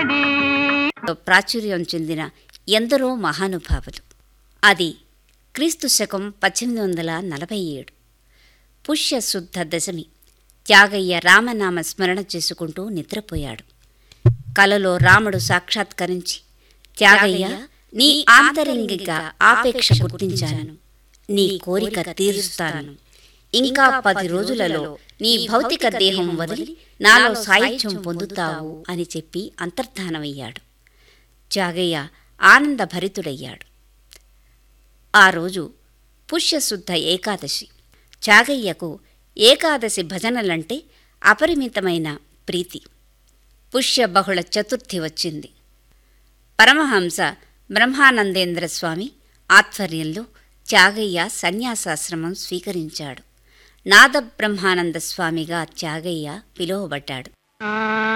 పాడి ప్రాచుర్యం చెందిన ఎందరో మహానుభావులు అది క్రీస్తు శకం పద్దెనిమిది వందల నలభై ఏడు పుష్య శుద్ధ దశమి త్యాగయ్య రామనామ స్మరణ చేసుకుంటూ నిద్రపోయాడు కలలో రాముడు సాక్షాత్కరించి త్యాగయ్య నీ ఆంతరంగిక ఆపేక్ష గుర్తించాను నీ కోరిక తీరుస్తాను ఇంకా పది రోజులలో నీ భౌతిక దేహం వదిలి నాలో సాహిత్యం పొందుతావు అని చెప్పి అంతర్ధానమయ్యాడు త్యాగయ్య ఆనందభరితుడయ్యాడు ఆ రోజు పుష్యశుద్ధ ఏకాదశి త్యాగయ్యకు ఏకాదశి భజనలంటే అపరిమితమైన ప్రీతి పుష్య బహుళ చతుర్థి వచ్చింది పరమహంస బ్రహ్మానందేంద్ర స్వామి ఆధ్వర్యంలో త్యాగయ్య సన్యాసాశ్రమం స్వీకరించాడు నాద బ్రహ్మానంద స్వామిగా త్యాగయ్య పిలువబడ్డాడు